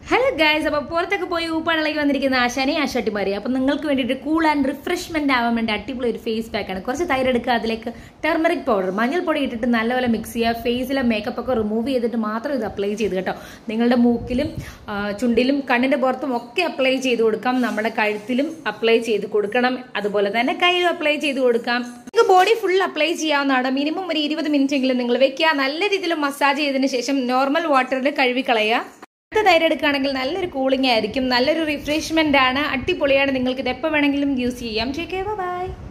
hello guys അപ്പോൾ പുറത്തൊക്കെ പോയി ഊപ്പാണിലേക്ക് വന്നിരിക്കുന്ന ആശാനെ ആശാട്ടിമാരി അപ്പോൾ നിങ്ങൾക്ക് വേണ്ടിയിട്ട് കൂൾ ആൻഡ് റിഫ്രഷ്മെന്റ് ആവാൻ വേണ്ടി അടിപൊളി ഒരു ഫേസ് പാക്കാണ് കുറച്ച് തൈര് എടുക്കുക അതിലേക്ക് ടെർമറിക് പൗഡർ മഞ്ഞൾപ്പൊടി ഇട്ടിട്ട് നല്ലപോലെ മിക്സ് ചെയ്യുക ഫേസിലെ മേക്കപ്പ് ഒക്കെ റിമൂവ് ചെയ്തിട്ട് മാത്രം ഇത് അപ്ലൈ ചെയ്ത് കേട്ടോ നിങ്ങളുടെ മൂക്കിലും ആ, ചുണ്ടിലും കണ്ണിന്റെ പുറത്തും ഒക്കെ അപ്ലൈ ചെയ്ത് കൊടുക്കാം നമ്മുടെ കഴുത്തിലും അപ്ലൈ ചെയ്ത് കൊടുക്കണം അതുപോലെ തന്നെ കയ്യിലും അപ്ലൈ ചെയ്ത് കൊടുക്കാം നിങ്ങൾക്ക് ബോഡി ഫുൾ അപ്ലൈ ചെയ്യാവുന്നതാണ് മിനിമം ഒരു ഇരുപത് മിനിറ്റ് എങ്കിലും നിങ്ങൾ വെക്കുക നല്ല രീതിയിൽ മസാജ് ചെയ്തതിന് ശേഷം നോർമൽ വാട്ടറിൽ കഴുകി കളയുക അടുത്ത തൈര് എടുക്കുകയാണെങ്കിൽ നല്ലൊരു കൂളിംഗ് ആയിരിക്കും നല്ലൊരു റിഫ്രഷ്മെന്റ് ആണ് അടിപൊളിയാണ് നിങ്ങൾക്ക് ഇത് എപ്പോൾ വേണമെങ്കിലും യൂസ് ചെയ്യാം ബൈ